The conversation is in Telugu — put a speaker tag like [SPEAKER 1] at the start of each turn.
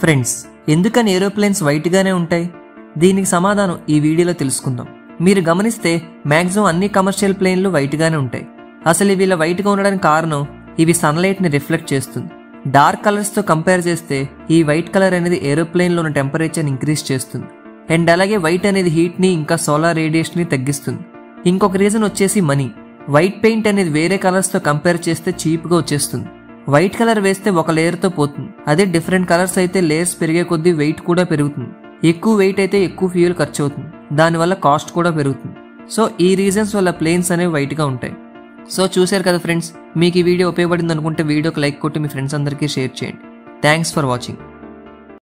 [SPEAKER 1] ఫ్రెండ్స్ ఎందుకని ఏరోప్లేన్స్ వైట్గానే ఉంటాయి దీనికి సమాధానం ఈ వీడియోలో తెలుసుకుందాం మీరు గమనిస్తే మ్యాక్సిమం అన్ని కమర్షియల్ ప్లేన్లు వైట్గానే ఉంటాయి అసలు ఇవి ఇలా వైట్గా ఉండడానికి కారణం ఇవి సన్లైట్ని రిఫ్లెక్ట్ చేస్తుంది డార్క్ కలర్స్తో కంపేర్ చేస్తే ఈ వైట్ కలర్ అనేది ఏరోప్లేన్లో ఉన్న టెంపరేచర్ని ఇంక్రీజ్ చేస్తుంది అండ్ అలాగే వైట్ అనేది హీట్ని ఇంకా సోలార్ రేడియేషన్ని తగ్గిస్తుంది ఇంకొక రీజన్ వచ్చేసి మనీ వైట్ పెయింట్ అనేది వేరే కలర్స్తో కంపేర్ చేస్తే చీప్గా వచ్చేస్తుంది వైట్ కలర్ వేస్తే ఒక లేయర్తో పోతుంది అదే డిఫరెంట్ కలర్స్ అయితే లేయర్స్ పెరిగే కొద్దీ వెయిట్ కూడా పెరుగుతుంది ఎక్కువ వెయిట్ అయితే ఎక్కువ ఫ్యూయల్ ఖర్చు అవుతుంది దానివల్ల కాస్ట్ కూడా పెరుగుతుంది సో ఈ రీజన్స్ వల్ల ప్లేన్స్ అనేవి వైట్గా ఉంటాయి సో చూశారు కదా ఫ్రెండ్స్ మీకు ఈ వీడియో ఉపయోగపడింది అనుకుంటే వీడియోకి లైక్ కొట్టి మీ ఫ్రెండ్స్ అందరికీ షేర్ చేయండి థ్యాంక్స్ ఫర్ వాచింగ్